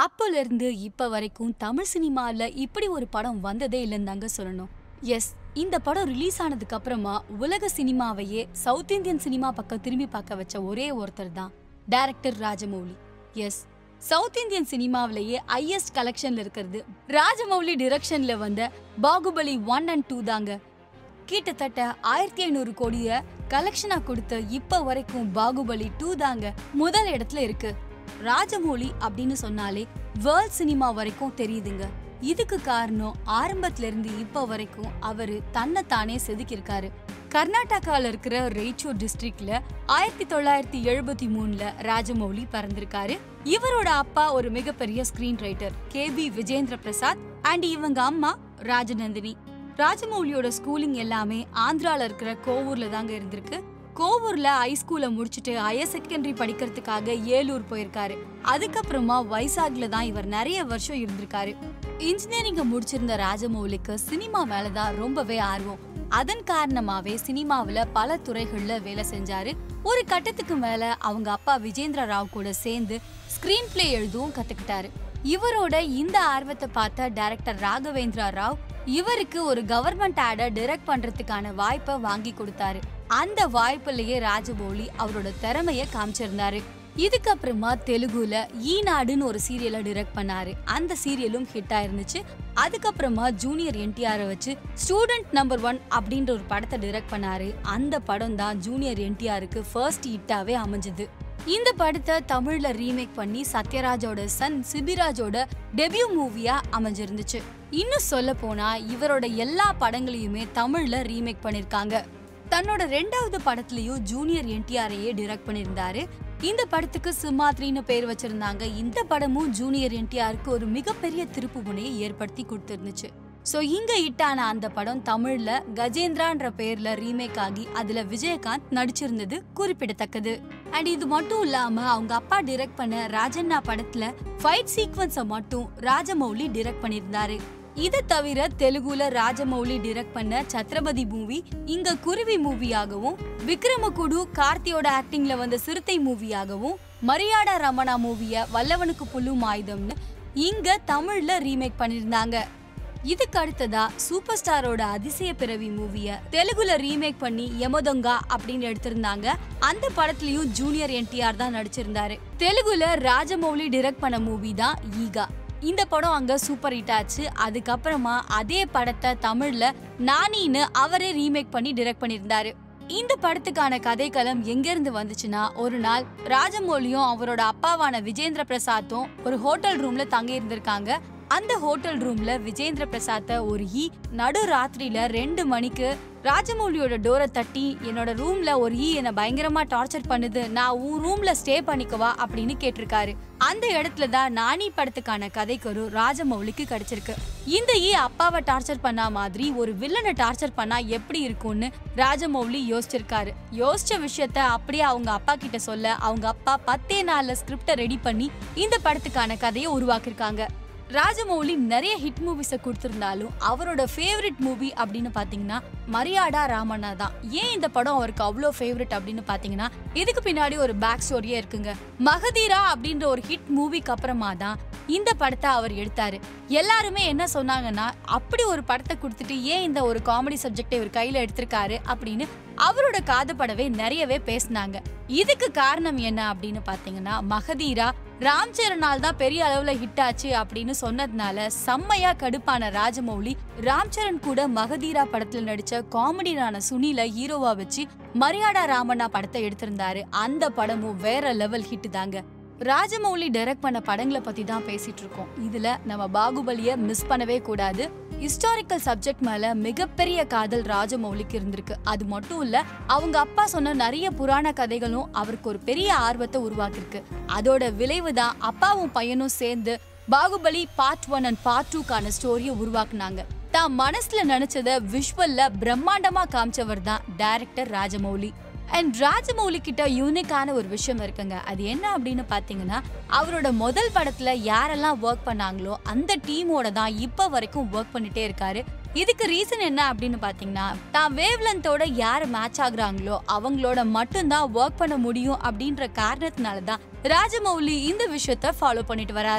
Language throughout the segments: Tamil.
அப்போல இருந்து இப்ப வரைக்கும் தமிழ் சினிமால இப்படி ஒரு படம் வந்ததே இல்லைன்னு தாங்க சொல்லணும் எஸ் இந்த படம் ரிலீஸ் ஆனதுக்கு அப்புறமா உலக சினிமாவையே சவுத் இந்தியன் சினிமா பக்கம் திரும்பி பார்க்க வச்ச ஒரே ஒருத்தர் தான் director Rajamouli S south Indian சினிமாவிலேயே ஹையஸ்ட் கலெக்ஷன்ல இருக்கிறது ராஜமௌலி டிரெக்ஷன்ல வந்த பாகுபலி ஒன் அண்ட் டூ தாங்க கிட்டத்தட்ட ஆயிரத்தி ஐநூறு கோடிய கலெக்ஷனா கொடுத்த இப்ப வரைக்கும் பாகுபலி டூ தாங்க முதல் இடத்துல இருக்கு ராஜமௌலி அப்படின்னு சொன்னாலே வேர்ல்ட் சினிமா வரைக்கும் தெரியுதுங்க இதுக்கு காரணம் ஆரம்பத்துல இருந்து இப்ப வரைக்கும் அவரு தன்னைத்தானே செதுக்கியிருக்காரு கர்நாடகால இருக்கிற ரெய்ச்சூர் டிஸ்ட்ரிக்ட்ல ஆயிரத்தி தொள்ளாயிரத்தி எழுபத்தி மூணுல ராஜமௌலி பிறந்திருக்காரு இவரோட அப்பா ஒரு மிகப்பெரிய screen writer K B Vijendra Prasad and இவங்க அம்மா ராஜநந்தினி ராஜமௌலியோட ஸ்கூலிங் எல்லாமே ஆந்திரால இருக்கிற கோவூர்ல தாங்க இருந்திருக்கு கோவூர்ல ஹைஸ்கூல முடிச்சுட்டு ஹையர் செகண்டரி படிக்கிறதுக்காக ஏலூர் போயிருக்காரு அதுக்கப்புறமா வைசாக்ல தான் இவர் நிறைய வருஷம் இருந்திருக்காரு இன்ஜினியரிங்க முடிச்சிருந்த ராஜமௌலிக்கு சினிமா மேலதான் ரொம்பவே ஆர்வம் அதன் காரணமாவே சினிமாவுல பல துறைகள்ல வேலை செஞ்சாரு ஒரு கட்டத்துக்கு மேல அவங்க அப்பா விஜேந்திர ராவ் கூட சேர்ந்து ஸ்கிரீன் பிளே எழுதவும் கத்துக்கிட்டாரு இவரோட இந்த ஆர்வத்தை பார்த்த டைரக்டர் ராகவேந்திரா ராவ் இவருக்கு ஒரு கவர்மெண்ட் ஆட டைரக்ட் பண்றதுக்கான வாய்ப்பை வாங்கி கொடுத்தாரு அந்த வாய்ப்புலயே ராஜமௌலி அவரோட திறமைய காமிச்சிருந்தாரு இதுக்கப்புறமா தெலுங்குல ஈநாடுன்னு ஒரு சீரியலை டைரக்ட் பண்ணாரு அந்த சீரியலும் ஹிட் ஆயிருந்துச்சு அதுக்கப்புறமா ஜூனியர் என்டிஆரை வச்சு ஸ்டூடெண்ட் நம்பர் ஒன் அப்படின்ற ஒரு படத்தை டைரக்ட் பண்ணாரு அந்த படம் தான் ஜூனியர் என்டிஆருக்கு ஃபர்ஸ்ட் ஹிட்டாவே அமைஞ்சது இந்த படத்தை தமிழ்ல ரீமேக் பண்ணி சத்யராஜோட சன் சிபிராஜோட டெபியூ மூவியா அமைஞ்சிருந்துச்சு இன்னும் சொல்ல போனா இவரோட எல்லா படங்களையுமே தமிழ்ல ரீமேக் பண்ணிருக்காங்க தன்னோட ரெண்டாவது படத்துலயும் ஜூனியர் என்டிஆரையே டைரக்ட் பண்ணியிருந்தாரு இந்த படத்துக்கு சிம்மாத்ரின்னு பேர் வச்சிருந்தாங்க இந்த படமும் ஜூனியர் என்டிஆருக்கு ஒரு மிகப்பெரிய திருப்பு முனையை ஏற்படுத்தி கொடுத்திருந்துச்சு சோ இங்க ஹிட்டான அந்த படம் தமிழ்ல கஜேந்திரான்ற பேர்ல ரீமேக் ஆகி அதுல விஜயகாந்த் நடிச்சிருந்தது குறிப்பிடத்தக்கது அண்ட் இது மட்டும் இல்லாம அவங்க அப்பா டைரக்ட் பண்ண ராஜண்ணா படத்துல ஃபைட் சீக்வன்ஸ மட்டும் ராஜமௌலி டைரக்ட் பண்ணியிருந்தாரு இதை தவிர தெலுங்குல ராஜமௌலி டைரக்ட் பண்ண சத்ரபதி மூவி இங்க குருவி மூவியாகவும் விக்ரமகுடு கார்த்தியோட ஆக்டிங்ல வந்த சிறுத்தை மூவியாகவும் மரியாடா ரமணா மூவிய வல்லவனுக்கு புல்லும் ஆயுதம்னு இங்க தமிழ்ல ரீமேக் பண்ணிருந்தாங்க இதுக்கு அடுத்ததா சூப்பர் ஸ்டாரோட அதிசய பிறவி மூவிய தெலுங்குல ரீமேக் பண்ணி யமதொங்கா அப்படின்னு எடுத்திருந்தாங்க அந்த படத்துலயும் ஜூனியர் என்டிஆர் தான் நடிச்சிருந்தாரு தெலுங்குல ராஜமௌலி டைரக்ட் பண்ண மூவி தான் ஈகா இந்த படம் அங்க சூப்பர் ஹிட் ஆச்சு அதுக்கப்புறமா அதே படத்தை தமிழ்ல நானின்னு அவரே ரீமேக் பண்ணி டைரக்ட் பண்ணியிருந்தாரு இந்த படத்துக்கான கதைக்களம் எங்க இருந்து வந்துச்சுன்னா ஒரு நாள் ராஜமௌலியும் அவரோட அப்பாவான விஜேந்திர பிரசாத்தும் ஒரு ஹோட்டல் ரூம்ல தங்கி இருந்திருக்காங்க அந்த ஹோட்டல் ரூம்ல விஜேந்திர பிரசாத்த ஒரு ஈ நடு ராத்திரியில ரெண்டு மணிக்கு ராஜமௌலியோட டோரை தட்டி என்னோட ரூம்ல ஒரு ஈ என்ன பயங்கரமா டார்ச்சர் பண்ணுது நான் உன் ரூம்ல ஸ்டே பண்ணிக்கவா அப்படின்னு கேட்டிருக்காரு அந்த இடத்துல தான் நானி படத்துக்கான கதைக்கரு ராஜமௌலிக்கு கிடைச்சிருக்கு இந்த ஈ அப்பாவை டார்ச்சர் பண்ணா மாதிரி ஒரு வில்லனை டார்ச்சர் பண்ணா எப்படி இருக்கும்னு ராஜமௌலி யோசிச்சிருக்காரு யோசிச்ச விஷயத்த அப்படியே அவங்க அப்பா கிட்ட சொல்ல அவங்க அப்பா பத்தே நாள்ல ஸ்கிரிப்டை ரெடி பண்ணி இந்த படத்துக்கான கதையை உருவாக்கியிருக்காங்க ராஜமௌலி நிறைய ஹிட் மூவிஸை கொடுத்திருந்தாலும் அவரோட ஃபேவரட் மூவி அப்படின்னு பாத்தீங்கன்னா மரியாடா ராமண்ணா தான் ஏன் இந்த படம் அவருக்கு அவ்வளோ ஃபேவரட் அப்படின்னு பாத்தீங்கன்னா இதுக்கு பின்னாடி ஒரு பேக் ஸ்டோரியே இருக்குங்க மகதீரா அப்படின்ற ஒரு ஹிட் மூவிக்கு அப்புறமா தான் இந்த படத்தை அவர் எடுத்தாரு எல்லாருமே என்ன சொன்னாங்கன்னா அப்படி ஒரு படத்தை கொடுத்துட்டு ஏன் இந்த ஒரு காமெடி சப்ஜெக்டை இவர் கையில எடுத்திருக்காரு அப்படின்னு அவரோட காது படவே நிறையவே பேசினாங்க இதுக்கு காரணம் என்ன அப்படின்னு பாத்தீங்கன்னா மகதீரா ராம் சரனால் தான் பெரிய அளவுல ஹிட் ஆச்சு அப்படின்னு சொன்னதுனால செம்மையா கடுப்பான ராஜமௌலி ராம் சரண் கூட மகதீரா படத்துல நடிச்ச காமெடியான சுனில ஹீரோவா வச்சு மரியாடா ராமண்ணா படத்தை எடுத்திருந்தாரு அந்த படமும் வேற லெவல் ஹிட் தாங்க ராஜமௌலி டைரக்ட் பண்ண படங்களை பத்தி தான் பேசிட்டு இருக்கோம் இதுல நம்ம பாகுபலிய மிஸ் பண்ணவே கூடாது ஹிஸ்டாரிக்கல் சப்ஜெக்ட் மேல மிகப்பெரிய காதல் ராஜமௌலிக்கு இருந்திருக்கு அது மட்டும் இல்ல அவங்க அப்பா சொன்ன நிறைய புராண கதைகளும் அவருக்கு ஒரு பெரிய ஆர்வத்தை உருவாக்கிருக்கு அதோட விளைவு தான் அப்பாவும் பையனும் சேர்ந்து Baahubali part one and part டூக்கான ஸ்டோரியை உருவாக்குனாங்க தான் மனசுல நினைச்சத விஷுவல்ல பிரம்மாண்டமா காமிச்சவர் தான் டைரக்டர் ராஜமௌலி அண்ட் ராஜமௌலி கிட்ட யூனிக்கான ஒரு விஷயம் இருக்குங்க அது என்ன அப்படின்னு பாத்தீங்கன்னா அவரோட முதல் படத்துல யாரெல்லாம் ஒர்க் பண்ணாங்களோ அந்த டீமோட தான் இப்ப வரைக்கும் ஒர்க் பண்ணிட்டே இருக்காரு இதுக்கு ரீசன் என்ன அப்படின்னு பாத்தீங்கன்னா தான் வேவ் லென்த்தோட யார் மேட்ச் ஆகுறாங்களோ அவங்களோட மட்டும்தான் ஒர்க் பண்ண முடியும் அப்படின்ற காரணத்தினால தான் ராஜமௌலி இந்த விஷயத்த ஃபாலோ பண்ணிட்டு வராரு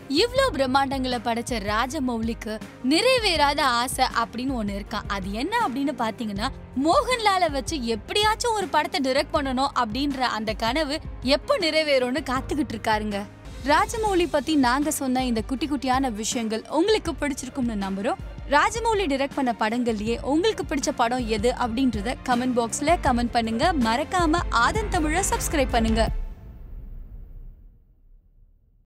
இவ்ளோ பிரம்மாண்டங்களை படைச்ச ராஜமௌலிக்கு நிறைவேறாத ஆசை அப்படின்னு ஒண்ணு இருக்கான் அது என்ன அப்படின்னு பாத்தீங்கன்னா மோகன்லால வச்சு எப்படியாச்சும் ஒரு படத்தை டைரக்ட் பண்ணணும் அப்படின்ற அந்த கனவு எப்ப நிறைவேறும்னு காத்துக்கிட்டு இருக்காருங்க ராஜமௌலி பத்தி நாங்க சொன்ன இந்த குட்டி குட்டியான விஷயங்கள் உங்களுக்கு பிடிச்சிருக்கும்னு நம்புறோம் ராஜமௌலி டைரக்ட் பண்ண படங்கள்லயே உங்களுக்கு பிடிச்ச படம் எது அப்படின்றத கமெண்ட் பாக்ஸ்ல கமெண்ட் பண்ணுங்க மறக்காம ஆதன் தமிழ சப்ஸ்கிரைப் பண்ணுங்க